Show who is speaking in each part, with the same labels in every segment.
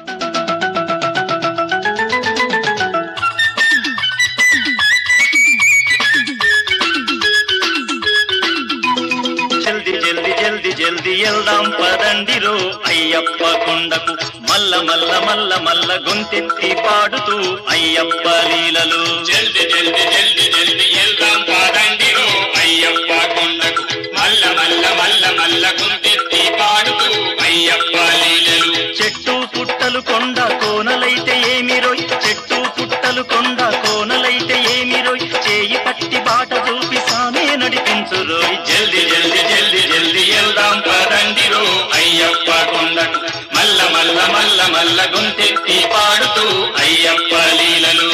Speaker 1: జల్ది జల్ది జల్ది జల్ది వెళ్దాం పదండిరో అయ్యప్ప కొండకు మల్ల మల్ల మల్ల మల్ల గొంతెత్తి పాడుతూ అయ్యప్ప లీలలు
Speaker 2: జల్ది జల్ది జల్ది జల్ది వెళ్దాం పాదండిరో అయ్యప్ప కొండకు మల్ల మల్ల మల్ల మల్ల గుంతెత్తి పాడుతూ అయ్యప్ప లీలలు
Speaker 1: చెట్టు పుట్టలు కొండ కోనలైతే ఏమిరోయ్ చెట్టు పుట్టలు కొండ కోనలైతే ఏమిరోయ్ చేయి పట్టి బాట చూపి సామే నడిపించు రోయ్
Speaker 2: జల్ది జల్ది జల్ది జల్ది వెళ్దాం పదండిరో అయ్యప్ప కొండకు మల్ల మల్ల మల్ల మల్ల గుంతెత్తి పాడుతూ అయ్యప్ప లీలలు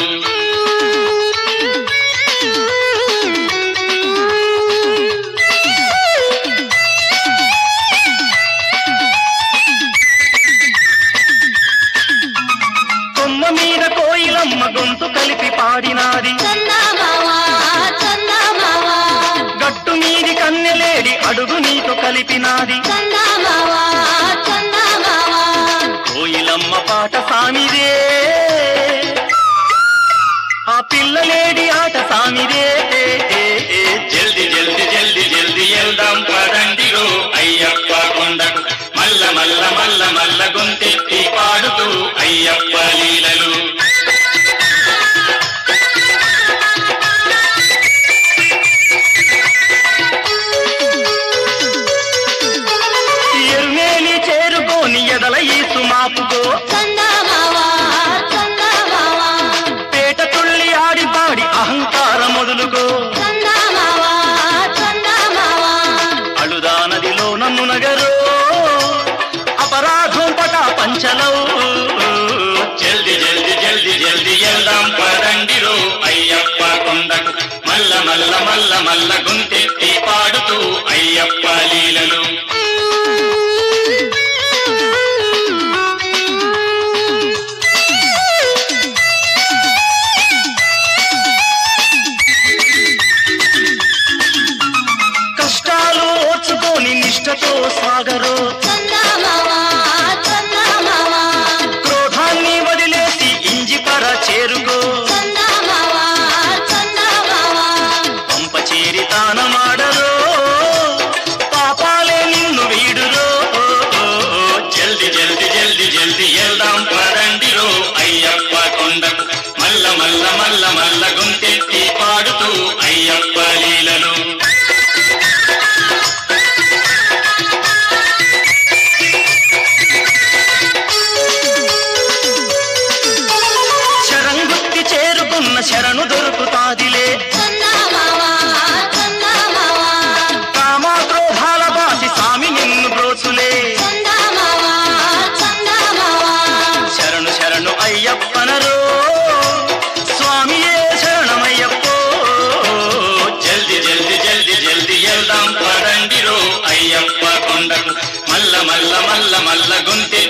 Speaker 1: కొమ్మ మీద కోయిలమ్మ గొంతు కలిపి పాడినాది
Speaker 3: చందమావా చందమావా
Speaker 1: గట్టు మీది కన్నెలేడి అడుగు నీతో కలిపినాది
Speaker 3: చందమావా చందమావా
Speaker 1: కోయిలమ్మ పాట సామిదే ఆ పిల్లలేడి ఆట సామిదే
Speaker 2: జల్ది జల్ది జల్ది జల్ది వెళ్దాం పదండిరో అయ్యప్ప కొండకు మల్ల మల్ల మల్ల మల్ల గొంతెత్తి పాడుతూ అయ్యప్ప లీలలు
Speaker 1: ఎరుమేలి చేరుకోని ఎదల ఈసు మాపుకో
Speaker 3: చందమావా చందమావా
Speaker 1: పేట తుళ్ళి ఆడి పాడి అహంకారం మొదలుకో
Speaker 3: చందమావా చందమావా
Speaker 1: అడుదా నదిలో నన్ను నగరో అపరాధం పట పంచలో
Speaker 2: జల్ది జల్ది జల్ది జల్ది వెళ్దాం పదండిరో అయ్యప్ప కొండకు మల్ల మల్ల మల్ల మల్ల గొంతెత్తి పాడుతూ అయ్యప్ప లీలలు
Speaker 1: కష్టాలు ఓర్చుకొని నిష్టతో సాగరో
Speaker 3: చందమావా చందమావా
Speaker 1: క్రోధాన్ని వదిలేసి ఇంజిపర చేరుకో
Speaker 3: చందమావా చందమావా
Speaker 1: పంప చేరి తానమాడరో పాపాలే నిన్ను వీడురో
Speaker 2: జల్ది జల్ది జల్ది జల్ది వెళ్దాం పదండిరో అయ్యప్ప కొండకు మల్ల మల్ల మల్ల మల్ల గొంతెత్తి పాడుతూ అయ్యప్ప లీలలు
Speaker 1: శరంగుత్తి చేరుకున్న శరణు దొరుకుతాదిలే
Speaker 3: చందమావా చందమావా
Speaker 1: కామా క్రోధాల బాసి సామి నిన్ను బ్రోచులే
Speaker 3: చందమావా చందమావా
Speaker 1: శరణు శరణు అయ్యప్పనరో స్వామియే శరణమయ్యప్పో
Speaker 2: జల్ది జల్ది జల్ది జల్ది వెళ్దాం పదండిరో అయ్యప్ప కొండకు మల్ల మల్ల మల్ల మల్ల గొంతెత్తి